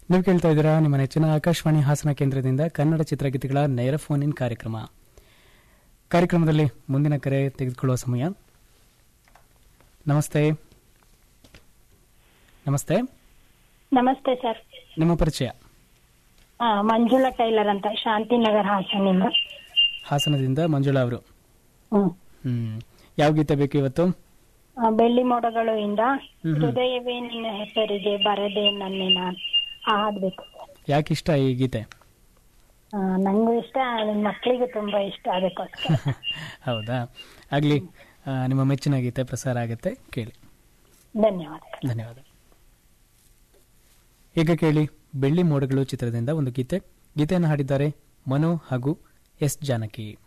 ನೀವು ಕೇಳ್ತಾ ಇದ್ದೀರಾ ನಿಮ್ಮ ನೆಚ್ಚಿನ ಆಕಾಶವಾಣಿ ಹಾಸನ ಕೇಂದ್ರದಿಂದ ಕನ್ನಡ ಚಿತ್ರಗೀತೆಗಳ ನೇರ ಫೋನ್ ಇನ್ ಕಾರ್ಯಕ್ರಮ ಕಾರ್ಯಕ್ರಮದಲ್ಲಿ ಮುಂದಿನ ಕರೆ ತೆಗೆದುಕೊಳ್ಳುವ ಸಮಯ ನಮಸ್ತೆ ನಮಸ್ತೆ ನಮಸ್ತೆ ಸರ್ ನಿಮ್ಮ ಪರಿಚಯ ಆ, ಮಂಜುಳಾ ಟೈಲರ್ ಅಂತ ಶಾಂತಿನಗರ್ ಹಾಸನಿಂದ ಹಾಸನದಿಂದ ಮಂಜುಳಾ ಅವರು ಹ್ಮ್ ಹ್ಮ್ ಯಾವ ಗೀತೆ ಬೇಕು ಇವತ್ತು ಆ, ಬೆಳ್ಳಿ ಮೋಡಗಳು ಇಂದ ಹ್ಮ್. ಹೃದಯವೇ ನಿನ್ನ ಹೆಸರಿಗೆ ಬರದೆ ನನ್ನಿನ ಆ ಹಾಡ್ಬೇಕು ಯಾಕೆ ಇಷ್ಟ ಈ ಗೀತೆ ಆ, ನಂಗೂ ಇಷ್ಟ ನನ್ನ ಮಕ್ಕಳಿಗೂ ತುಂಬಾ ಇಷ್ಟ ಅದಕ್ಕೋಸ್ಕರ ಹೌದಾ ಆಗ್ಲಿ ಆ, ನಿಮ್ಮ ಮೆಚ್ಚಿನ ಗೀತೆ ಪ್ರಸಾರ ಆಗುತ್ತೆ ಕೇಳಿ ಧನ್ಯವಾದಗಳು ಧನ್ಯವಾದ ಈಗ ಕೇಳಿ ಬೆಳ್ಳಿ ಮೋಡಗಳು ಚಿತ್ರದಿಂದ ಒಂದು ಗೀತೆ ಗೀತೆಯನ್ನು ಹಾಡಿದ್ದಾರೆ ಮನು ಹಾಗೂ ಎಸ್ ಜಾನಕಿ